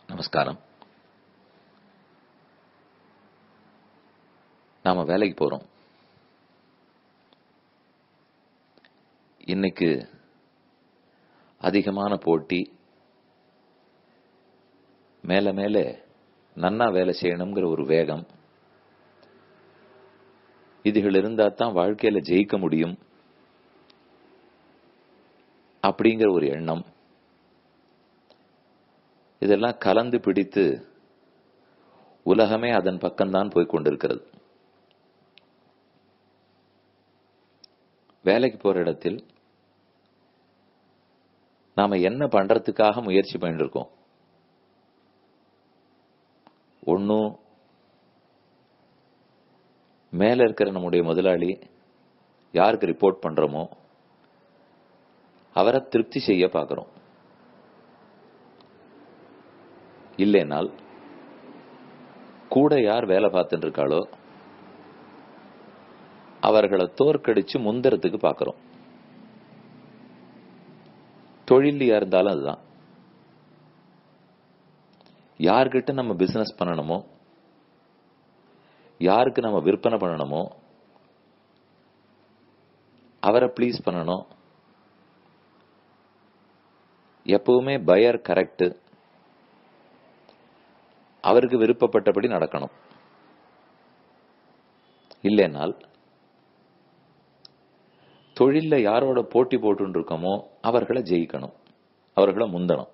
நமஸ்காரம் நாம வேலைக்கு போறோம் இன்னைக்கு அதிகமான போட்டி மேல மேல நன்னா வேலை செய்யணுங்கிற ஒரு வேகம் இதுகள் இருந்தா தான் வாழ்க்கையில ஜெயிக்க முடியும் அப்படிங்கிற ஒரு எண்ணம் இதெல்லாம் கலந்து பிடித்து உலகமே அதன் பக்கம்தான் போய் கொண்டிருக்கிறது வேலைக்கு போற இடத்தில் நாம என்ன பண்றதுக்காக முயற்சி பண்ணிட்டு இருக்கோம் ஒன்னும் மேல இருக்கிற நம்முடைய முதலாளி யாருக்கு ரிப்போர்ட் பண்றோமோ அவரை திருப்தி செய்ய பார்க்கிறோம் இல்லைனால் கூட யார் வேலை பார்த்துட்டு இருக்காளோ அவர்களை தோற்கடிச்சு முந்தறதுக்கு பார்க்கிறோம் தொழிலியா இருந்தாலும் அதுதான் யார்கிட்ட நம்ம பிசினஸ் பண்ணணுமோ யாருக்கு நம்ம விற்பனை பண்ணணுமோ அவரை ப்ளீஸ் பண்ணணும் எப்பவுமே பயர் கரெக்ட் அவருக்கு விருப்பப்பட்டபடி நடக்கணும் இல்லைனால் தொழில்ல யாரோட போட்டி போட்டு இருக்கோமோ அவர்களை ஜெயிக்கணும் அவர்களை முந்தணும்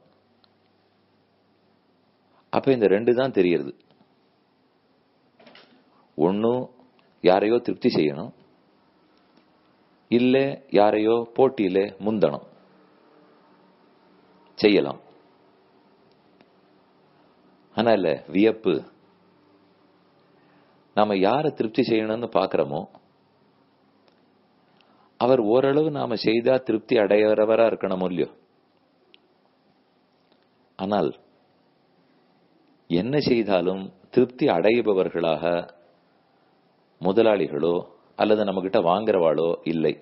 அப்ப இந்த ரெண்டு தான் தெரியறது ஒன்னும் யாரையோ திருப்தி செய்யணும் இல்ல யாரையோ போட்டியில முந்தணும் செய்யலாம் ஆனா இல்ல வியப்பு நாம யாரை திருப்தி செய்யணும்னு பாக்குறோமோ அவர் ஓரளவு நாம செய்தா திருப்தி அடையறவரா இருக்கணும் இல்லையோ ஆனால் என்ன செய்தாலும் திருப்தி அடைபவர்களாக முதலாளிகளோ அல்லது நம்ம கிட்ட வாங்குறவாளோ இல்லை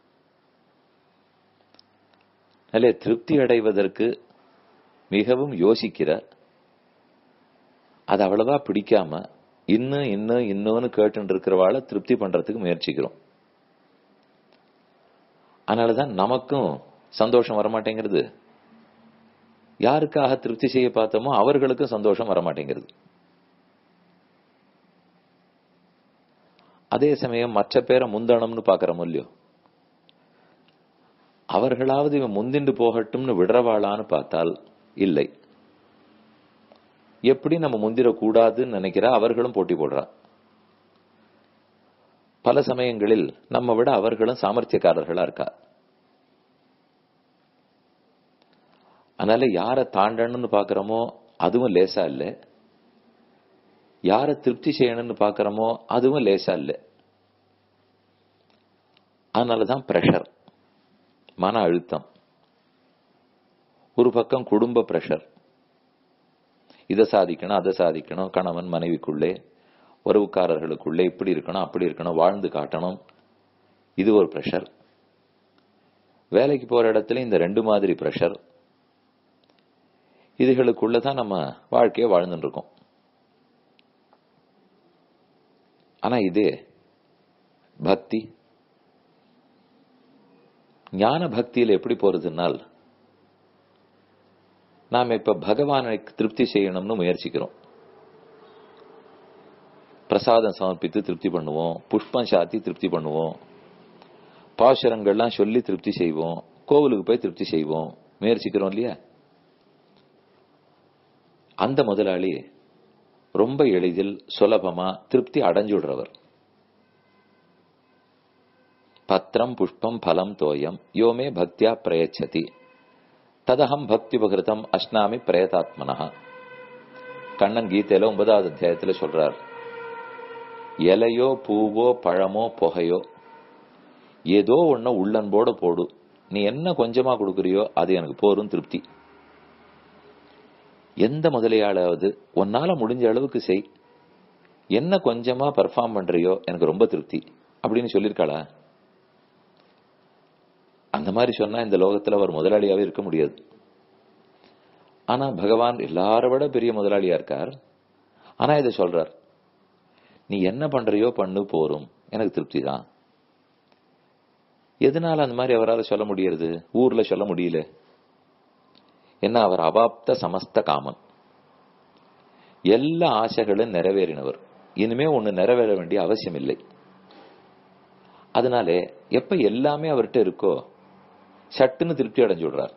அல்ல திருப்தி அடைவதற்கு மிகவும் யோசிக்கிற அது அவ்வளவா பிடிக்காம இன்னும் இன்னும் இன்னொன்னு கேட்டு இருக்கிறவாளை திருப்தி பண்றதுக்கு முயற்சிக்கிறோம் அதனாலதான் நமக்கும் சந்தோஷம் வரமாட்டேங்கிறது யாருக்காக திருப்தி செய்ய பார்த்தோமோ அவர்களுக்கும் சந்தோஷம் வரமாட்டேங்கிறது அதே சமயம் மற்ற பேரை முந்தணும்னு பாக்குறோம் இல்லையோ அவர்களாவது இவன் முந்திண்டு போகட்டும்னு விடுறவாளான்னு பார்த்தால் இல்லை எப்படி நம்ம முந்திரக்கூடாதுன்னு நினைக்கிறா அவர்களும் போட்டி போடுறா பல சமயங்களில் நம்ம விட அவர்களும் சாமர்த்தியக்காரர்களா இருக்கா அதனால யாரை தாண்டணும்னு பாக்குறோமோ அதுவும் லேசா இல்ல யாரை திருப்தி செய்யணும்னு பாக்குறோமோ அதுவும் லேசா இல்ல அதனாலதான் பிரஷர் மன அழுத்தம் ஒரு பக்கம் குடும்ப பிரஷர் இதை சாதிக்கணும் அதை சாதிக்கணும் கணவன் மனைவிக்குள்ளே உறவுக்காரர்களுக்குள்ளே இப்படி இருக்கணும் அப்படி இருக்கணும் வாழ்ந்து காட்டணும் இது ஒரு பிரஷர் வேலைக்கு போற இடத்துல இந்த ரெண்டு மாதிரி பிரஷர் இதுகளுக்குள்ளதான் நம்ம வாழ்க்கையை வாழ்ந்துட்டு இருக்கோம் ஆனா இது பக்தி ஞான பக்தியில எப்படி போறதுனால் நாம இப்ப பகவானை திருப்தி செய்யணும்னு முயற்சிக்கிறோம் பிரசாதம் சமர்ப்பித்து திருப்தி பண்ணுவோம் புஷ்பம் சாத்தி திருப்தி பண்ணுவோம் பாசுரங்கள்லாம் சொல்லி திருப்தி செய்வோம் கோவிலுக்கு போய் திருப்தி செய்வோம் முயற்சிக்கிறோம் இல்லையா அந்த முதலாளி ரொம்ப எளிதில் சுலபமா திருப்தி அடைஞ்சுடுறவர் பத்திரம் புஷ்பம் பலம் தோயம் யோமே பக்தியா பிரயச்சதி ததகம் பக்தி உபகிருதம் அஷ்னாமி பிரயதாத்மனா கண்ணன் கீதையில ஒன்பதாவது அத்தியாயத்துல சொல்றார் இலையோ பூவோ பழமோ புகையோ ஏதோ ஒன்ன உள்ளன்போட போடு நீ என்ன கொஞ்சமா கொடுக்குறியோ அது எனக்கு போரும் திருப்தி எந்த முதலையாளாவது உன்னால முடிஞ்ச அளவுக்கு செய் என்ன கொஞ்சமா பெர்ஃபார்ம் பண்றியோ எனக்கு ரொம்ப திருப்தி அப்படின்னு சொல்லியிருக்காளா அந்த மாதிரி சொன்னா இந்த லோகத்துல அவர் முதலாளியாவே இருக்க முடியாது ஆனா பகவான் எல்லார விட பெரிய முதலாளியா இருக்கார் ஆனா இதை சொல்றார் நீ என்ன பண்றியோ பண்ணு போரும் எனக்கு திருப்தி தான் எதனால அந்த மாதிரி அவரால் சொல்ல முடியறது ஊர்ல சொல்ல முடியல என்ன அவர் அபாப்த சமஸ்த காமன் எல்லா ஆசைகளும் நிறைவேறினவர் இனிமே ஒண்ணு நிறைவேற வேண்டிய அவசியம் இல்லை அதனாலே எப்ப எல்லாமே அவர்கிட்ட இருக்கோ சட்டுன்னு திருப்தி அடைஞ்சு விடுறார்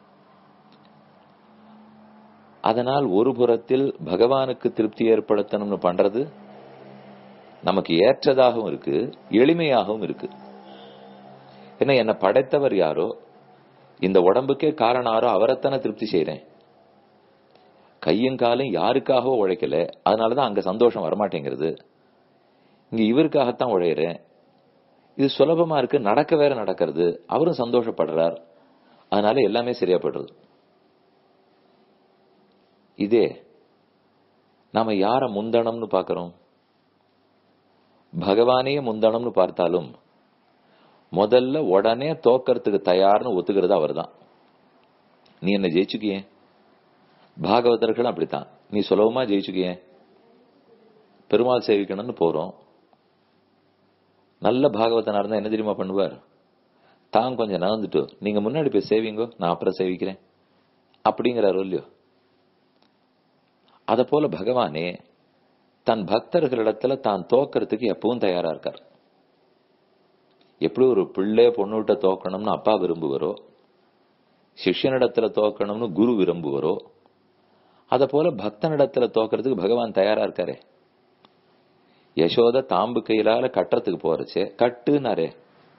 அதனால் ஒரு புறத்தில் பகவானுக்கு திருப்தி ஏற்படுத்தணும்னு பண்றது நமக்கு ஏற்றதாகவும் இருக்கு எளிமையாகவும் இருக்கு ஏன்னா என்னை படைத்தவர் யாரோ இந்த உடம்புக்கே காரணாரோ அவரைத்தானே திருப்தி செய்யறேன் கையும் காலும் யாருக்காகவோ உழைக்கல அதனாலதான் அங்க சந்தோஷம் வரமாட்டேங்கிறது இங்க இவருக்காகத்தான் உழையிறேன் இது சுலபமா இருக்கு நடக்க வேற நடக்கிறது அவரும் சந்தோஷப்படுறார் அதனால எல்லாமே சரியா படுறது இதே நாம யார முந்தனம்னு பாக்கிறோம் பகவானையே முந்தனம்னு பார்த்தாலும் முதல்ல உடனே தோக்கறதுக்கு தயார்னு ஒத்துக்கிறது அவர்தான் நீ என்ன ஜெயிச்சுக்கியே பாகவதர்கள் அப்படித்தான் நீ சுலபமா ஜெயிச்சுக்கியே பெருமாள் சேவிக்கணும்னு போறோம் நல்ல பாகவதனா இருந்தா என்ன தெரியுமா பண்ணுவார் தான் கொஞ்சம் நகர்ந்துட்டு நீங்க முன்னாடி போய் சேவிங்கோ நான் அப்புறம் சேவிக்கிறேன் அப்படிங்கிறாரோ இல்லையோ அத போல பகவானே தன் பக்தர்களிடத்துல தான் தோக்கறதுக்கு எப்பவும் தயாரா இருக்கார் எப்படி ஒரு பிள்ளை பொண்ணுகிட்ட தோக்கணும்னு அப்பா விரும்புவரோ சிஷ்யனிடத்துல தோக்கணும்னு குரு விரும்புவரோ அத போல பக்தனிடத்துல தோக்கறதுக்கு பகவான் தயாரா இருக்காரே யசோத தாம்பு கையிலால கட்டுறதுக்கு போறச்சே கட்டுனாரே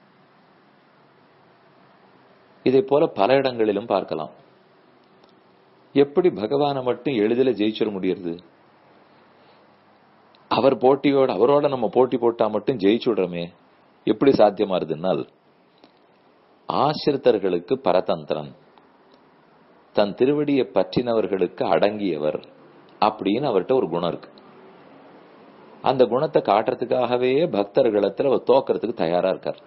இதை போல பல இடங்களிலும் பார்க்கலாம் எப்படி பகவானை மட்டும் எளிதில் ஜெயிச்சிட முடியுது அவர் போட்டியோட அவரோட நம்ம போட்டி போட்டா மட்டும் ஜெயிச்சு விடுறோமே எப்படி சாத்தியமா இருதுன்னால் ஆசிரித்தர்களுக்கு பரதந்திரன் தன் திருவடியை பற்றினவர்களுக்கு அடங்கியவர் அப்படின்னு அவர்கிட்ட ஒரு குணம் இருக்கு அந்த குணத்தை காட்டுறதுக்காகவே பக்தர்களிடத்துல அவர் தோக்கறதுக்கு தயாரா இருக்கார்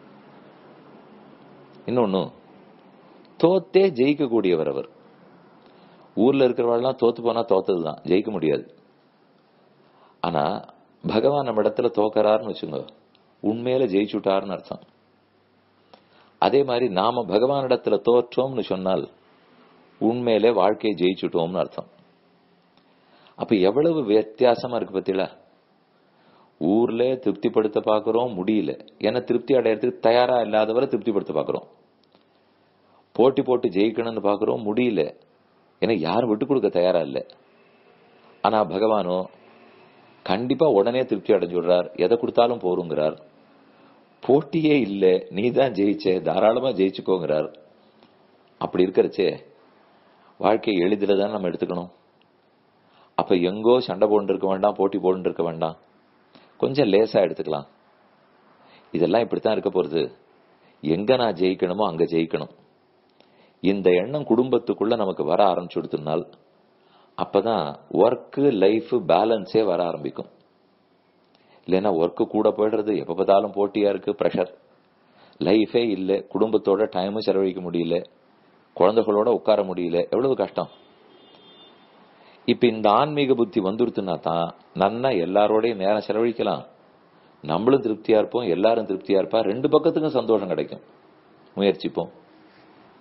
இன்னொன்னு தோத்தே ஜெயிக்க கூடியவர் அவர் ஊர்ல இருக்கிறவெல்லாம் தோத்து போனா தோத்ததுதான் ஜெயிக்க முடியாது ஆனா பகவான் நம்ம இடத்துல தோக்கறாருன்னு வச்சுங்க உண்மையில ஜெயிச்சுட்டாருன்னு அர்த்தம் அதே மாதிரி நாம பகவானிடத்துல தோற்றோம்னு சொன்னால் உண்மையிலே வாழ்க்கையை ஜெயிச்சுட்டோம்னு அர்த்தம் அப்ப எவ்வளவு வித்தியாசமா இருக்கு பத்தில ஊர்ல திருப்திப்படுத்த பாக்குறோம் முடியல ஏன்னா திருப்தி அடையறதுக்கு தயாரா இல்லாதவரை திருப்திப்படுத்த பாக்குறோம் போட்டி போட்டு ஜெயிக்கணும்னு பாக்குறோம் முடியல ஏன்னா யாரும் விட்டு கொடுக்க தயாரா இல்ல ஆனா பகவானோ கண்டிப்பா உடனே திருப்தி அடைஞ்சு விடுறார் எதை கொடுத்தாலும் போருங்கிறார் போட்டியே இல்ல நீ தான் ஜெயிச்ச தாராளமா ஜெயிச்சுக்கோங்கிறார் அப்படி இருக்கிறச்சே வாழ்க்கை எளிதில தான் நம்ம எடுத்துக்கணும் அப்ப எங்கோ சண்டை போட்டு இருக்க வேண்டாம் போட்டி போட்டு இருக்க வேண்டாம் கொஞ்சம் லேசா எடுத்துக்கலாம் இதெல்லாம் இப்படித்தான் இருக்க போறது எங்க நான் ஜெயிக்கணுமோ அங்க ஜெயிக்கணும் இந்த எண்ணம் குடும்பத்துக்குள்ள நமக்கு வர ஆரம்பிச்சுடுத்துனால் அப்பதான் ஒர்க் லைஃப் பேலன்ஸே வர ஆரம்பிக்கும் இல்லைன்னா ஒர்க்கு கூட போயிடுறது எப்ப பார்த்தாலும் போட்டியா இருக்கு ப்ரெஷர் லைஃபே இல்லை குடும்பத்தோட டைமும் செலவழிக்க முடியல குழந்தைகளோட உட்கார முடியல எவ்வளவு கஷ்டம் இப்ப இந்த ஆன்மீக புத்தி வந்துருத்துனா தான் நன்னா எல்லாரோடையும் நேரம் செலவழிக்கலாம் நம்மளும் திருப்தியா இருப்போம் எல்லாரும் திருப்தியா இருப்பா ரெண்டு பக்கத்துக்கும் சந்தோஷம் கிடைக்கும் முயற்சிப்போம்